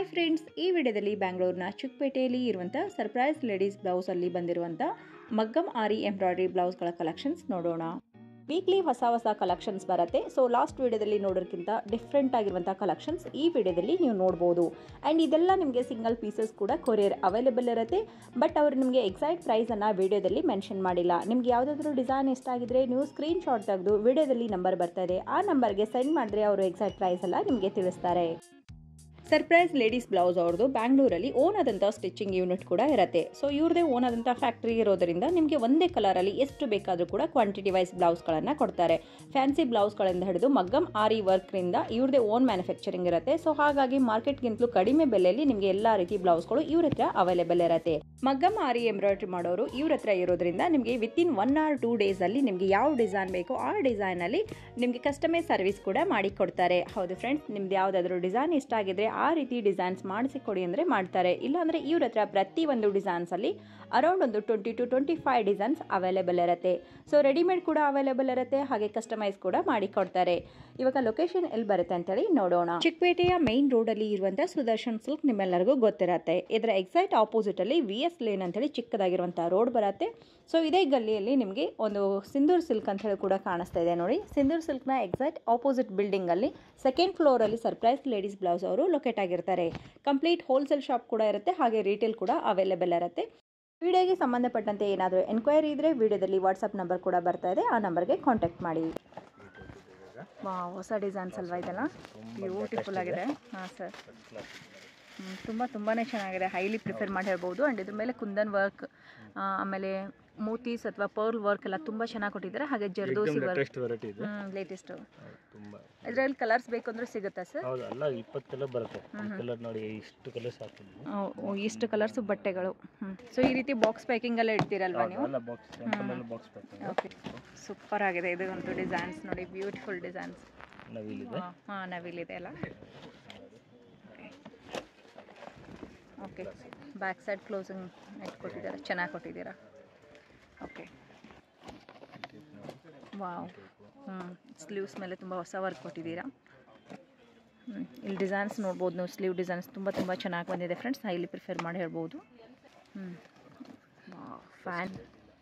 Hi friends ಈ ವಿಡಿಯೋದಲ್ಲಿ ಬ್ಯಾಂಗ್ಳೂರಿನ ಚಿಕ್ಕಪೇಟೆಯಲ್ಲಿ ಇರುವಂಥ ಸರ್ಪ್ರೈಸ್ ಲೇಡೀಸ್ ಬ್ಲೌಸಲ್ಲಿ ಬಂದಿರುವಂಥ ಮಗ್ಗಮ್ ಆರಿ ಎಂಬ್ರಾಯ್ಡ್ರಿ ಬ್ಲೌಸ್ಗಳ ಕಲೆಕ್ಷನ್ಸ್ ನೋಡೋಣ ವೀಕ್ಲಿ ಹೊಸ ಹೊಸ ಕಲೆಕ್ಷನ್ಸ್ ಬರುತ್ತೆ ಸೊ ಲಾಸ್ಟ್ ವಿಡಿಯೋದಲ್ಲಿ ನೋಡೋದಕ್ಕಿಂತ ಡಿಫ್ರೆಂಟ್ ಆಗಿರುವಂಥ ಕಲೆಕ್ಷನ್ಸ್ ಈ ವಿಡಿಯೋದಲ್ಲಿ ನೀವು ನೋಡ್ಬೋದು ಆ್ಯಂಡ್ ಇದೆಲ್ಲ ನಿಮಗೆ ಸಿಂಗಲ್ ಪೀಸಸ್ ಕೂಡ ಕೊರಿಯರ್ ಅವೈಲೇಬಲ್ ಇರುತ್ತೆ ಬಟ್ ಅವರು ನಿಮಗೆ ಎಕ್ಸಾಕ್ಟ್ ಪ್ರೈಸನ್ನು ವಿಡಿಯೋದಲ್ಲಿ ಮೆನ್ಷನ್ ಮಾಡಿಲ್ಲ ನಿಮ್ಗೆ ಯಾವುದಾದ್ರೂ ಡಿಸೈನ್ ಇಷ್ಟ ಆಗಿದ್ರೆ ನೀವು ಸ್ಕ್ರೀನ್ ಶಾಟ್ ತೆಗೆದು ವಿಡಿಯೋದಲ್ಲಿ ನಂಬರ್ ಬರ್ತಾ ಇದೆ ಆ ನಂಬರ್ಗೆ ಸೆಂಡ್ ಮಾಡಿದ್ರೆ ಅವರು ಎಕ್ಸಾಕ್ಟ್ ಪ್ರೈಸ್ ಎಲ್ಲ ನಿಮಗೆ ತಿಳಿಸ್ತಾರೆ ಸರ್ಪ್ರೈಸ್ ಲೇಡೀಸ್ ಬ್ಲೌಸ್ ಅವ್ರದ್ದು ಬ್ಯಾಂಗ್ಳೂರಲ್ಲಿ ಓನ್ ಆದಂಥ ಸ್ಟಿಚಿಂಗ್ ಯೂನಿಟ್ ಕೂಡ ಇರುತ್ತೆ ಸೊ ಇವ್ರದೇ ಓನ್ ಆದಂಥ ಫ್ಯಾಕ್ಟ್ರಿ ಇರೋದರಿಂದ ನಿಮಗೆ ಒಂದೇ ಕಲರಲ್ಲಿ ಎಷ್ಟು ಬೇಕಾದರೂ ಕೂಡ ಕ್ವಾಂಟಿಟಿ ವೈಸ್ ಬ್ಲೌಸ್ಗಳನ್ನು ಕೊಡ್ತಾರೆ ಫ್ಯಾನ್ಸಿ ಬ್ಲೌಸ್ಗಳಿಂದ ಹಿಡಿದು ಮಗ್ಗಮ್ ಆರಿ ವರ್ಕ್ರಿಂದ ಇವ್ರದೇ ಓನ್ ಮ್ಯಾನುಫ್ಯಾಕ್ಚರಿಂಗ್ ಇರುತ್ತೆ ಸೊ ಹಾಗಾಗಿ ಮಾರ್ಕೆಟ್ಗಿಂತಲೂ ಕಡಿಮೆ ಬೆಲೆಯಲ್ಲಿ ನಿಮಗೆ ಎಲ್ಲ ರೀತಿ ಬ್ಲೌಸ್ಗಳು ಇವ್ರ ಹತ್ರ ಅವೈಲೇಬಲ್ ಇರುತ್ತೆ ಮಗ್ಗಮ್ ಆರಿ ಎಂಬ್ರಾಯ್ಡ್ರಿ ಮಾಡೋರು ಇವ್ರ ಹತ್ರ ಇರೋದ್ರಿಂದ ನಿಮಗೆ ವಿತಿನ್ ಒನ್ ಆರ್ ಟೂ ಡೇಸಲ್ಲಿ ನಿಮಗೆ ಯಾವ ಡಿಸೈನ್ ಬೇಕೋ ಆ ಡಿಸೈನಲ್ಲಿ ನಿಮಗೆ ಕಸ್ಟಮೈಸ್ ಸರ್ವಿಸ್ ಕೂಡ ಮಾಡಿ ಕೊಡ್ತಾರೆ ಹೌದು ಫ್ರೆಂಡ್ಸ್ ನಿಮ್ದು ಯಾವುದಾದ್ರೂ ಡಿಸೈನ್ ಇಷ್ಟ ಆಗಿದ್ರೆ ಆ ರೀತಿ ಡಿಸೈನ್ಸ್ ಮಾಡಿಸಿಕೊಡಿ ಅಂದರೆ ಮಾಡ್ತಾರೆ ಇಲ್ಲಾಂದರೆ ಇವ್ರ ಹತ್ರ ಪ್ರತಿ ಒಂದು ಡಿಸೈನ್ಸಲ್ಲಿ ಅರೌಂಡ್ ಒಂದು twenty two twenty five designs available ಇರುತ್ತೆ ಸೊ ರೆಡಿಮೇಡ್ ಕೂಡ ಅವೈಲೇಬಲ್ ಇರುತ್ತೆ ಹಾಗೆ ಕಸ್ಟಮೈಸ್ ಕೂಡ ಮಾಡಿ ಕೊಡ್ತಾರೆ ಇವಾಗ ಲೊಕೇಶನ್ ಎಲ್ಲಿ ಬರುತ್ತೆ ಅಂತೇಳಿ ನೋಡೋಣ ಚಿಕ್ಕಪೇಟೆಯ ಮೈನ್ ರೋಡಲ್ಲಿ ಇರುವಂಥ ಸುದರ್ಶನ್ ಸಿಲ್ಕ್ ನಿಮ್ಮೆಲ್ಲರಿಗೂ ಗೊತ್ತಿರತ್ತೆ ಇದರ ಎಕ್ಸಾಕ್ಟ್ ಆಪೋಸಿಟಲ್ಲಿ ವಿ ಎಸ್ ಲೇನ್ ಅಂತೇಳಿ ಚಿಕ್ಕದಾಗಿರುವಂಥ ರೋಡ್ ಬರುತ್ತೆ ಸೊ ಇದೇ ಗಲ್ಲಿಯಲ್ಲಿ ನಿಮಗೆ ಒಂದು ಸಿಂಧೂರ್ ಸಿಲ್ಕ್ ಅಂತ ಹೇಳಿ ಕೂಡ ಕಾಣಿಸ್ತಾ ಇದೆ ನೋಡಿ ಸಿಂಧೂರ್ ಸಿಲ್ಕ್ನ ಎಕ್ಸಾಕ್ಟ್ ಆಪೋಸಿಟ್ ಬಿಲ್ಡಿಂಗಲ್ಲಿ ಸೆಕೆಂಡ್ ಫ್ಲೋರಲ್ಲಿ ಸರ್ಪ್ರೈಸ್ ಲೇಡೀಸ್ ಬ್ಲೌಸ್ ಅವರು ಲೊಕೇಟ್ ಆಗಿರ್ತಾರೆ ಕಂಪ್ಲೀಟ್ ಹೋಲ್ಸೇಲ್ ಶಾಪ್ ಕೂಡ ಇರುತ್ತೆ ಹಾಗೆ ರಿಟೇಲ್ ಕೂಡ ಅವೈಲೇಬಲ್ ಇರುತ್ತೆ ವಿಡಿಯೋಗೆ ಸಂಬಂಧಪಟ್ಟಂತೆ ಏನಾದರೂ ಎನ್ಕ್ವೈರಿ ಇದ್ದರೆ ವಿಡಿಯೋದಲ್ಲಿ ವಾಟ್ಸಪ್ ನಂಬರ್ ಕೂಡ ಬರ್ತಾ ಇದೆ ಆ ನಂಬರ್ಗೆ ಕಾಂಟ್ಯಾಕ್ಟ್ ಮಾಡಿ ವಾ ಹೊಸ ಡಿಸೈನ್ಸ್ ಅಲ್ವಾ ಇದೆಲ್ಲ ಬ್ಯೂಟಿಫುಲ್ ಆಗಿದೆ ಹಾಂ ಸರ್ ತುಂಬ ತುಂಬಾ ಚೆನ್ನಾಗಿದೆ ಹೈಲಿ ಪ್ರಿಫರ್ ಮಾಡಿ ಹೇಳ್ಬೋದು ಆ್ಯಂಡ್ ಇದ್ರ ಮೇಲೆ ಕುಂದನ್ ವರ್ಕ್ ಆಮೇಲೆ ಮೋತೀಸ್ ಅಥವಾ ಪರ್ಲ್ ವರ್ಕ್ ಎಲ್ಲ ತುಂಬ ಚೆನ್ನಾಗಿ ಕೊಟ್ಟಿದ್ದಾರೆ ಹಾಗೆ ಜರ್ದೋಸಿ ವರ್ಕ್ ಲೇಟೆಸ್ಟ್ ವೆರೈಟಿ ಇದೆ ಲೇಟೆಸ್ಟು ಹೌದು, ತುಂಬಾ ಇದರಲ್ಲಿ ಕಲರ್ಸ್ ಬೇಕು ಅಂದ್ರೆ ಸಿಗುತ್ತಾ ಸರ್ ಹೌದು ಅಲ್ಲ ಇಪ್ಪತ್ತು ಕಲರ್ ಬರುತ್ತೆ ಈ ಕಲರ್ ನೋಡಿ ಇಷ್ಟು ಕಲರ್ಸ್ ಹಾಕಿದ್ವಿ ಇಷ್ಟು ಕಲರ್ಸ್ ಬಟ್ಟೆಗಳು ಹ್ಞೂ ಸೊ ಈ ರೀತಿ ಬಾಕ್ಸ್ ಪ್ಯಾಕಿಂಗಲ್ಲೇ ಇಡ್ತೀರಲ್ವಾ ನೀವು ಎಲ್ಲ box temple box packing okay super ಆಗಿದೆ ಇದು ಒಂದು ಡಿಸೈನ್ಸ್ ನೋಡಿ ಬ್ಯೂಟಿಫುಲ್ ಡಿಸೈನ್ಸ್ ನವಿಲಿದೆ ಹಾಂ ನವಿಲಿದೆ ಅಲ್ಲ okay back side closing net ಕೊಟ್ಟಿದ್ದಾರೆ ಚೆನ್ನಾಗಿ ಕೊಟ್ಟಿದ್ದೀರಾ ಓಕೆ ವಾವ್ ಹ್ಞೂ ಸ್ಲೀವ್ಸ್ ಮೇಲೆ ತುಂಬ ಹೊಸ ವರ್ಕ್ ಕೊಟ್ಟಿದ್ದೀರಾ ಹ್ಮ್. ಇಲ್ಲಿ ಡಿಸೈನ್ಸ್ ನೋಡ್ಬೋದು ನೀವು ಸ್ಲೀವ್ ಡಿಸೈನ್ಸ್ ತುಂಬ ತುಂಬ ಚೆನ್ನಾಗಿ ಬಂದಿದೆ ಫ್ರೆಂಡ್ಸ್ ಹೈಲಿ ಪ್ರಿಫರ್ ಮಾಡಿ ಹೇಳ್ಬೋದು ಹ್ಞೂ ಫ್ಯಾನ್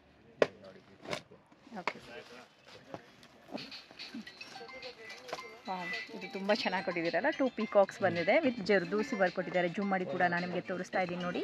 ಓಕೆ ವಾವ್, ಇದು ತುಂಬ ಚೆನ್ನಾಗಿ ಕೊಟ್ಟಿದ್ದೀರಲ್ಲ ಟೂ ಪೀಕಾಕ್ಸ್ ಬಂದಿದೆ ವಿತ್ ಜರ್ದೂಸಿ ವರ್ಕ್ ಕೊಟ್ಟಿದ್ದಾರೆ ಜೂಮ್ ಮಾಡಿ ಕೂಡ ನಾನು ನಿಮಗೆ ತೋರಿಸ್ತಾ ಇದ್ದೀನಿ ನೋಡಿ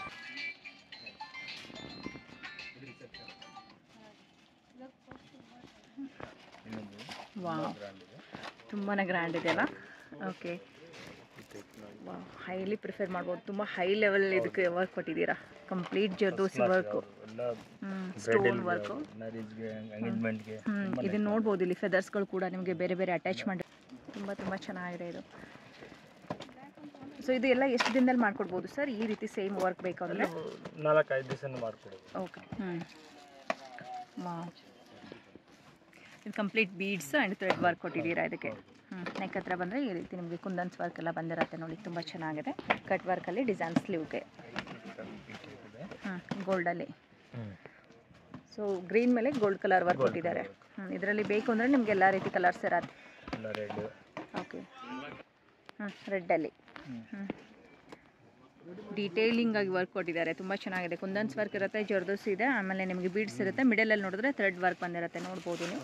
ಇನ್ನೊಂದು ವಾವ್ ಬ್ರ್ಯಾಂಡ್ ಇದೆ ತುಂಬಾ ಗ್ರ್ಯಾಂಡ್ ಇದೆ ಅಲ್ಲ ಓಕೆ ವಾವ್ ಹೈಲಿ ಪ್ರಿಫರ್ ಮಾಡ್ಬೋದು ತುಂಬ ಹೈ ಲೆವೆಲ್ ಇದಕ್ಕೆ ವರ್ಕ್ ಕೊಟ್ಟಿದ್ದೀರಾ ಕಂಪ್ಲೀಟ್ ಜರ್ದೋಸಿ ವರ್ಕು ಎಲ್ಲ ಸ್ಟೋನ್ ವರ್ಕು ಮ್ಯಾರೇಜ್ಗೆ ಎಂಗೇಜ್ಮೆಂಟ್ಗೆ ಹ್ಞೂ ಇದನ್ನ ನೋಡ್ಬೋದು ಇಲ್ಲಿ ಫೆದರ್ಸ್ಗಳು ಕೂಡ ನಿಮಗೆ ಬೇರೆ ಬೇರೆ ಅಟ್ಯಾಚ್ ಮಾಡಿ ತುಂಬ ತುಂಬ ಚೆನ್ನಾಗಿದೆ ಇದು ಸೊ ಇದು ಎಲ್ಲ ಎಷ್ಟು ದಿನದಲ್ಲಿ ಮಾಡ್ಕೊಡ್ಬೋದು ಸರ್ ಈ ರೀತಿ ಸೇಮ್ ವರ್ಕ್ ಬೇಕು ಅಂದರೆ ನಾಲ್ಕೈದು ದಿವಸ ಮಾಡ್ಕೊಡೋದು ಓಕೆ ಹ್ಞೂ ಮಾ ಇದು complete beads and thread work ಕೊಟ್ಟಿದ್ದೀರಾ ಇದಕ್ಕೆ ಹ್ಞೂ ನೆಕ್ ಹತ್ರ ಬಂದರೆ ಈ ರೀತಿ ನಿಮಗೆ ಕುಂದನ್ಸ್ ವರ್ಕ್ ಎಲ್ಲ ಬಂದಿರತ್ತೆ ನೋಡಿ ತುಂಬ ಚೆನ್ನಾಗಿದೆ ಕಟ್ ವರ್ಕಲ್ಲಿ ಡಿಸೈನ್ ಸ್ಲೀವ್ಗೆ ಇದೆ ಹ್ಞೂ ಗೋಲ್ಡಲ್ಲಿ ಹ್ಞೂ ಸೊ ಗ್ರೀನ್ ಮೇಲೆ ಗೋಲ್ಡ್ ಕಲರ್ ವರ್ಕ್ ಕೊಟ್ಟಿದ್ದಾರೆ ಹ್ಞೂ ಇದರಲ್ಲಿ ಬೇಕು ಅಂದರೆ ನಿಮಗೆ ಎಲ್ಲ ರೀತಿ ಕಲರ್ಸ್ ಇರತ್ತೆ ಎಲ್ಲ ರೆಡ್ ಓಕೆ ಹ್ಞೂ ರೆಡ್ಡಲ್ಲಿ ಹ್ಞೂ ಹ್ಞೂ ಡೀಟೇಲಿಂಗ್ ಆಗಿ ವರ್ಕ್ ಕೊಟ್ಟಿದ್ದಾರೆ ತುಂಬ ಚೆನ್ನಾಗಿದೆ ಕುಂದನ್ಸ್ ವರ್ಕ್ ಇರುತ್ತೆ ಜರ್ದೋಸ್ ಇದೆ ಆಮೇಲೆ ನಿಮಗೆ ಬೀಡ್ಸ್ ಇರುತ್ತೆ ಮಿಡಲಲ್ಲಿ ನೋಡಿದ್ರೆ ಥ್ರೆಡ್ ವರ್ಕ್ ಬಂದಿರುತ್ತೆ ನೋಡ್ಬೋದು ನೀವು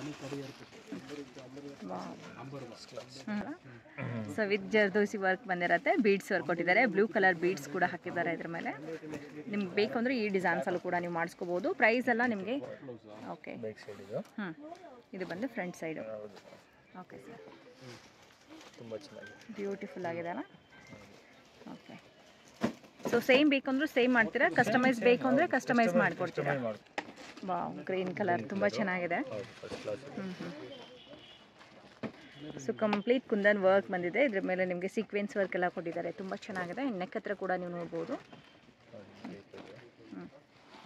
ಸೊ ವಿತ್ ಜರ್ದೋಸಿ ವರ್ಕ್ ಬಂದಿರುತ್ತೆ ಬೀಡ್ಸ್ ವರ್ಕ್ ಕೊಟ್ಟಿದ್ದಾರೆ ಬ್ಲೂ ಕಲರ್ ಬೀಡ್ಸ್ ಕೂಡ ಹಾಕಿದ್ದಾರೆ ಇದ್ರ ಮೇಲೆ ನಿಮ್ಗೆ ಬೇಕು ಅಂದರೆ ಈ ಡಿಸೈನ್ಸಲ್ಲೂ ಕೂಡ ನೀವು ಮಾಡಿಸ್ಕೋಬೋದು ಪ್ರೈಸ್ ಎಲ್ಲ ನಿಮಗೆ ಓಕೆ ಬ್ಯಾಕ್ ಸೈಡ್ ಇದು ಹ್ಞೂ ಇದು ಬಂದು ಫ್ರಂಟ್ ಸೈಡು ಹೌದು ಓಕೆ ಸರ್ ತುಂಬ ಚೆನ್ನಾಗಿದೆ ಬ್ಯೂಟಿಫುಲ್ ಆಗಿದೆ ಅಲ್ಲ ಓಕೆ ಸೊ ಸೇಮ್ ಬೇಕಂದ್ರೂ ಸೇಮ್ ಮಾಡ್ತೀರಾ ಕಸ್ಟಮೈಸ್ ಬೇಕು ಅಂದರೆ ಕಸ್ಟಮೈಸ್ ಮಾಡಿಕೊಡ್ತೀರಾ ಕಡಿಮೆ ಮಾಡಿ ವಾ ಗ್ರೀನ್ ಕಲರ್ ತುಂಬ ಚೆನ್ನಾಗಿದೆ ಹೌದು ಫಸ್ಟ್ ಕ್ಲಾಸ್ ಹ್ಞೂ ಹ್ಞೂ ಸೊ ಕಂಪ್ಲೀಟ್ ಕುಂದನ್ ವರ್ಕ್ ಬಂದಿದೆ ಇದ್ರ ಮೇಲೆ ನಿಮಗೆ ಸೀಕ್ವೆನ್ಸ್ ವರ್ಕ್ ಎಲ್ಲ ಕೊಟ್ಟಿದ್ದಾರೆ ತುಂಬ ಚೆನ್ನಾಗಿದೆ ನೆಕ್ ಹತ್ರ ಕೂಡ ನೀವು ನೋಡ್ಬೋದು ಹ್ಞೂ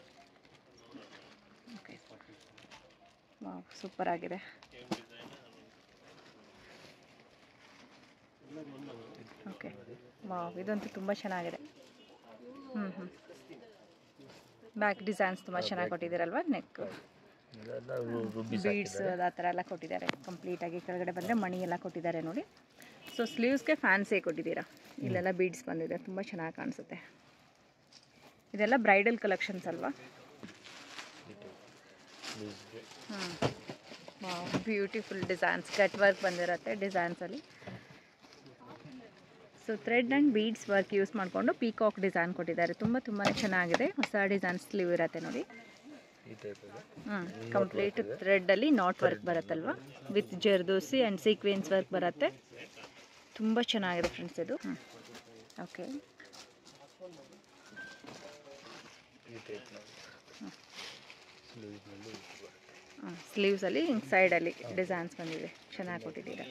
ಓಕೆ ವಾವ್ ಸೂಪರ್ ಆಗಿದೆ ಓಕೆ ವಾವ್ ಇದಂತೂ ತುಂಬ ಚೆನ್ನಾಗಿದೆ ಹ್ಞೂ ಹ್ಞೂ ಬ್ಯಾಕ್ ಡಿಸೈನ್ಸ್ ತುಂಬ ಚೆನ್ನಾಗಿ ಕೊಟ್ಟಿದ್ದೀರಲ್ವ ನೆಕ್ ಇದೆಲ್ಲ ರುಬೀಸ್ ಬೀಡ್ಸ್ ಆ ಥರ ಎಲ್ಲ ಕೊಟ್ಟಿದ್ದಾರೆ ಕಂಪ್ಲೀಟಾಗಿ ಕೆಳಗಡೆ ಬಂದರೆ ಮಣಿ ಎಲ್ಲ ಕೊಟ್ಟಿದ್ದಾರೆ ನೋಡಿ ಸೊ ಸ್ಲೀವ್ಸ್ಗೆ ಫ್ಯಾನ್ಸೇ ಕೊಟ್ಟಿದ್ದೀರಾ ಇಲ್ಲೆಲ್ಲ ಬೀಡ್ಸ್ ಬಂದಿದೆ ತುಂಬ ಚೆನ್ನಾಗಿ ಕಾಣಿಸುತ್ತೆ ಇದೆಲ್ಲ ಬ್ರೈಡಲ್ ಕಲೆಕ್ಷನ್ಸ್ ಅಲ್ವಾ ಲೂಸ್ಗೆ ಹಾಂ ಬ್ಯೂಟಿಫುಲ್ ಡಿಸೈನ್ಸ್ ಕಟ್ ವರ್ಕ್ ಬಂದಿರುತ್ತೆ ಡಿಸೈನ್ಸಲ್ಲಿ so thread and beads work use ಮಾಡಿಕೊಂಡು ಪೀಕಾಕ್ ಡಿಸೈನ್ ಕೊಟ್ಟಿದ್ದಾರೆ ತುಂಬ ತುಂಬಾ ಚೆನ್ನಾಗಿದೆ ಹೊಸ ಡಿಸೈನ್ ಸ್ಲೀವ್ ಇರುತ್ತೆ ನೋಡಿ ಈ ಟೈಪ್ ಇದೆ ಹ್ಞೂ ಕಂಪ್ಲೀಟ್ ಥ್ರೆಡ್ಡಲ್ಲಿ ನಾಟ್ ವರ್ಕ್ ಬರುತ್ತಲ್ವ with zardozi and sequins work ಬರುತ್ತೆ ತುಂಬ ಚೆನ್ನಾಗಿದೆ ಫ್ರೆಂಡ್ಸ್ ಇದು ಹ್ಞೂ ಓಕೆ ಈ ಟೈಪ್ ನೋಡಿ ಲೂಸ್ನಲ್ಲಿ ಬರುತ್ತೆ ಸ್ಲೀವ್ಸಲ್ಲಿ ಸೈಡಲ್ಲಿ ಡಿಸೈನ್ಸ್ ಬಂದಿದೆ ಚೆನ್ನಾಗಿ ಕೊಟ್ಟಿದ್ದೀರಾ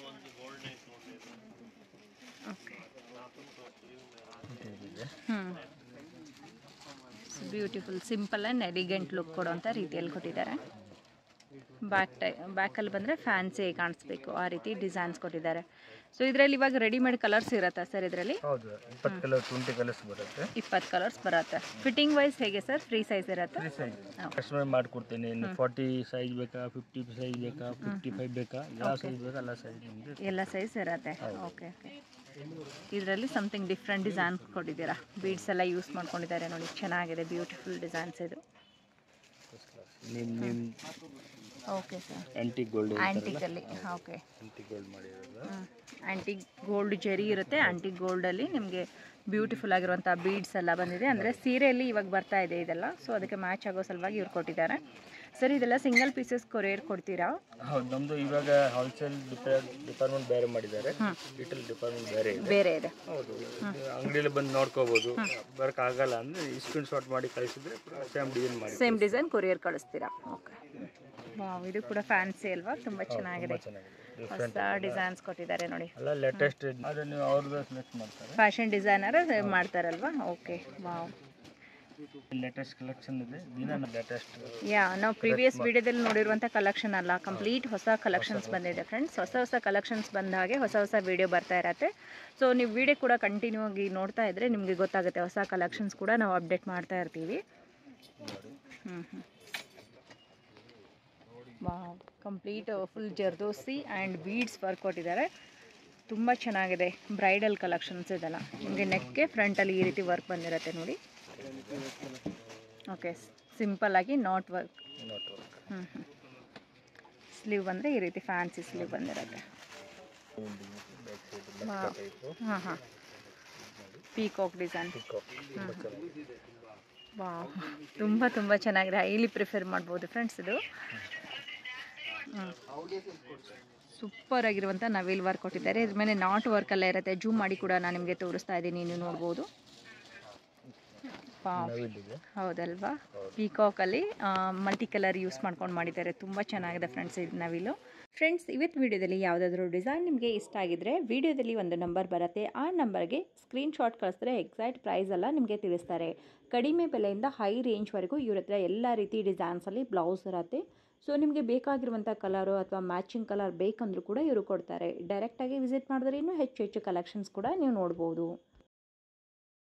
ಓಕೆ ಈ ಟೈಪ್ ಇದೆ ಹ್ಞೂ beautiful simple and elegant look ಕೊಡುವಂಥ ರೀತಿಯಲ್ಲಿ ಕೊಟ್ಟಿದ್ದಾರೆ ಬ್ಯಾಕ್ ಟೈ ಬ್ಯಾಕಲ್ಲಿ ಬಂದರೆ ಫ್ಯಾನ್ಸಿ ಕಾಣಿಸ್ಬೇಕು ಆ ರೀತಿ ಡಿಸೈನ್ಸ್ ಕೊಟ್ಟಿದ್ದಾರೆ ಸೊ ಇದರಲ್ಲಿ ಇವಾಗ ರೆಡಿಮೇಡ್ ಕಲರ್ಸ್ ಇರುತ್ತಾ ಸರ್ ಇದರಲ್ಲಿ ಹೌದು ಇಪ್ಪತ್ತು ಕಲರ್ ಟ್ವೆಂಟಿ ಕಲರ್ಸ್ ಬರುತ್ತೆ ಇಪ್ಪತ್ತು ಕಲರ್ಸ್ ಬರುತ್ತೆ ಫಿಟ್ಟಿಂಗ್ ವೈಸ್ ಹೇಗೆ ಸರ್ ಫ್ರೀ ಸೈಜ್ ಇರುತ್ತೆ ಫ್ರೀ ಸೈಜ್ ಹೌದು. ಕಸ್ಟಮರ್ ಮಾಡಿಕೊಡ್ತೀನಿ ಇನ್ನು ಫಾರ್ಟಿ ಸೈಜ್ ಬೇಕಾ ಫಿಫ್ಟಿ ಸೈಜ್ ಬೇಕಾ ಫಿಫ್ಟಿ ಫೈವ್ ಬೇಕಾ ಯಾವ ಸೈಜ್ ಬೇಕಾ ಎಲ್ಲ ಸೈಜ್ ನಿಮಗೆ ಎಲ್ಲ ಸೈಜ್ ಇರುತ್ತೆ ಓಕೆ ಓಕೆ ಇದರಲ್ಲಿ ಸಮಥಿಂಗ್ ಡಿಫ್ರೆಂಟ್ ಡಿಸೈನ್ ಕೊಟ್ಟಿದ್ದೀರಾ ಬೀಡ್ಸ್ ಎಲ್ಲ ಯೂಸ್ ಮಾಡ್ಕೊಂಡಿದ್ದಾರೆ ನೋಡಿ ಚೆನ್ನಾಗಿದೆ ಬ್ಯೂಟಿಫುಲ್ ಡಿಸೈನ್ಸ್ ಇದು ನಿಮ್ಮ ನಿಮ್ಮ ಓಕೆ ಸರ್ ಆ್ಯಂಟಿಕ್ ಗೋಲ್ಡ್ ಆ್ಯಂಟಿಕಲ್ಲಿ ಓಕೆ ಆ್ಯಂಟಿಕ್ ಗೋಲ್ಡ್ ಮಾಡಿರೋದು ಆ್ಯಂಟಿಕ್ ಗೋಲ್ಡ್ ಜರಿ ಇರುತ್ತೆ ಆ್ಯಂಟಿಕ್ ಗೋಲ್ಡಲ್ಲಿ ನಿಮಗೆ ಬ್ಯೂಟಿಫುಲ್ ಆಗಿರುವಂಥ ಬೀಡ್ಸ್ ಎಲ್ಲ ಬಂದಿದೆ ಅಂದರೆ ಸೀರೆಯಲ್ಲಿ ಇವಾಗ ಬರ್ತಾ ಇದೆ ಇದೆಲ್ಲ ಸೊ ಅದಕ್ಕೆ ಮ್ಯಾಚ್ ಆಗೋ ಸಲುವಾಗಿ ಇವ್ರು ಕೊಟ್ಟಿದ್ದಾರೆ ಸರ್ ಇದೆಲ್ಲ ಸಿಂಗಲ್ ಪೀಸಸ್ ಕೊರಿಯರ್ ಕೊಡ್ತೀರಾ ಹೌದು ನಮ್ಮದು ಇವಾಗ ಹೋಲ್ಸೇಲ್ ಡಿಪಾರ್ಟ್ಮೆಂಟ್ ಬೇರೆ ಮಾಡಿದ್ದಾರೆ ರಿಟೇಲ್ ಡಿಪಾರ್ಟ್ಮೆಂಟ್ ಬೇರೆ ಇದೆ ಬೇರೆ ಇದೆ ಹೌದು ಅಂಗಡಿಯಲ್ಲಿ ಬಂದು ನೋಡ್ಕೋಬೋದು ಬರೋಕ್ಕಾಗಲ್ಲ ಅಂದರೆ ಸ್ಕ್ರೀನ್ ಶಾಟ್ ಮಾಡಿ ಕಳಿಸಿದ್ರೆ ಸೇಮ್ ಡಿಸೈನ್ ಮಾಡಿ ಸೇಮ್ ಡಿಸೈನ್ ಕೊರಿಯರ್ ಕಳಿಸ್ತೀರಾ ಓಕೆ ವಾವ್ ಇದು ಕೂಡ ಫ್ಯಾನ್ಸಿ ಅಲ್ವಾ ತುಂಬ ಚೆನ್ನಾಗಿದೆ ಚೆನ್ನಾಗಿದೆ ಹೊಸ ಡಿಸೈನ್ಸ್ ಕೊಟ್ಟಿದ್ದಾರೆ ನೋಡಿ ಎಲ್ಲ ಲೇಟೆಸ್ಟ್ ಆದರೆ ನೀವು ಅವ್ರದ್ದು ಸೆಲೆಕ್ಟ್ ಮಾಡ್ತಾರೆ ಫ್ಯಾಷನ್ ಡಿಸೈನರ್ ಮಾಡ್ತಾರಲ್ವಾ ಓಕೆ ವಾವ್ ಲೇಟೆಸ್ಟ್ ಕಲೆಕ್ಷನ್ ಇದೆ ದಿನ ಲೇಟೆಸ್ಟ್ ಯಾ ನಾವು ಪ್ರೀವಿಯಸ್ ವಿಡಿಯೋದಲ್ಲಿ ನೋಡಿರುವಂಥ ಕಲೆಕ್ಷನ್ ಅಲ್ಲ ಕಂಪ್ಲೀಟ್ ಹೊಸ ಕಲೆಕ್ಷನ್ಸ್ ಬಂದಿದೆ ಫ್ರೆಂಡ್ಸ್ ಹೊಸ ಹೊಸ ಕಲೆಕ್ಷನ್ಸ್ ಬಂದ ಹಾಗೆ ಹೊಸ ಹೊಸ ವಿಡಿಯೋ ಬರ್ತಾ ಇರತ್ತೆ ಸೊ ನೀವು ವಿಡಿಯೋ ಕೂಡ ಕಂಟಿನ್ಯೂ ಆಗಿ ನೋಡ್ತಾ ಇದ್ದರೆ ನಿಮಗೆ ಗೊತ್ತಾಗುತ್ತೆ ಹೊಸ ಕಲೆಕ್ಷನ್ಸ್ ಕೂಡ ನಾವು ಅಪ್ಡೇಟ್ ಮಾಡ್ತಾ ಇರ್ತೀವಿ ಹ್ಞೂ ಹ್ಞೂ wow complete full zardozi and beads work ಕೊಟ್ಟಿದ್ದಾರೆ ತುಂಬ ಚೆನ್ನಾಗಿದೆ ಬ್ರೈಡಲ್ ಕಲೆಕ್ಷನ್ಸ್ ಇದೆಲ್ಲ ನಿಮಗೆ ನೆಕ್ಗೆ ಫ್ರಂಟಲ್ಲಿ ಈ ರೀತಿ ವರ್ಕ್ ಬಂದಿರುತ್ತೆ ನೋಡಿ ಓಕೆ ಸಿಂಪಲ್ ಆಗಿ ನಾಟ್ ವರ್ಕ್ ನೋಟ್ ವರ್ಕ್ ಹ್ಞೂ ಹ್ಞೂ ಸ್ಲೀವ್ ಬಂದರೆ ಈ ರೀತಿ ಫ್ಯಾನ್ಸಿ ಸ್ಲೀವ್ ಬಂದಿರುತ್ತೆ ಬ್ಯಾಕ್ ಸೈಡ್ ಲಕ್ಕ ಟೈಪು ಹಾಂ ಹಾಂ ಪೀಕಾಕ್ ಡಿಸೈನ್ ಪಿಕಾಕ್ ತುಂಬ ಚೆನ್ನಾಗಿದೆ ವಾ ತುಂಬ ತುಂಬ ಚೆನ್ನಾಗಿದೆ ಹೈಲಿ ಪ್ರಿಫರ್ ಮಾಡ್ಬೋದು ಫ್ರೆಂಡ್ಸ್ ಇದು ಸೂಪರ್ ಆಗಿರುವಂಥ ನವಿಲ್ ವರ್ಕ್ ಕೊಟ್ಟಿದ್ದಾರೆ ಇದ್ರ ಮೇಲೆ ನಾಟ್ ವರ್ಕ್ ಎಲ್ಲ ಇರುತ್ತೆ ಜೂಮ್ ಮಾಡಿ ಕೂಡ ನಾನು ನಿಮಗೆ ತೋರಿಸ್ತಾ ಇದ್ದೀನಿ ನೀವು ನೋಡ್ಬೋದು ವಾವ್ ನವಿಲಿದೆ ಹೌದಲ್ವಾ ಪೀಕಾಕಲ್ಲಿ ಮಲ್ಟಿ ಕಲರ್ ಯೂಸ್ ಮಾಡ್ಕೊಂಡು ಮಾಡಿದ್ದಾರೆ ತುಂಬ ಚೆನ್ನಾಗಿದೆ ಫ್ರೆಂಡ್ಸ್ ಇದು ನವಿಲು ಫ್ರೆಂಡ್ಸ್ ಇವತ್ತು ವಿಡಿಯೋದಲ್ಲಿ ಯಾವುದಾದ್ರೂ ಡಿಸೈನ್ ನಿಮಗೆ ಇಷ್ಟ ಆಗಿದ್ರೆ ವಿಡಿಯೋದಲ್ಲಿ ಒಂದು ನಂಬರ್ ಬರುತ್ತೆ ಆ ನಂಬರ್ಗೆ ಸ್ಕ್ರೀನ್ಶಾಟ್ ಕಳಿಸಿದ್ರೆ ಎಕ್ಸಾಕ್ಟ್ ಪ್ರೈಸ್ ಎಲ್ಲ ನಿಮಗೆ ತಿಳಿಸ್ತಾರೆ ಕಡಿಮೆ ಬೆಲೆಯಿಂದ ಹೈ ರೇಂಜ್ವರೆಗೂ ಇವ್ರ ಹತ್ರ ಎಲ್ಲ ರೀತಿ ಡಿಸೈನ್ಸಲ್ಲಿ ಬ್ಲೌಸ್ ಇರುತ್ತೆ ಸೊ ನಿಮಗೆ ಬೇಕಾಗಿರುವಂಥ ಕಲರು ಅಥವಾ ಮ್ಯಾಚಿಂಗ್ ಕಲರ್ ಬೇಕಂದ್ರೂ ಕೂಡ ಇವರು ಕೊಡ್ತಾರೆ ಡೈರೆಕ್ಟಾಗಿ ವಿಸಿಟ್ ಮಾಡಿದ್ರೆ ಇನ್ನೂ ಹೆಚ್ಚು ಹೆಚ್ಚು ಕಲೆಕ್ಷನ್ಸ್ ಕೂಡ ನೀವು ನೋಡ್ಬೋದು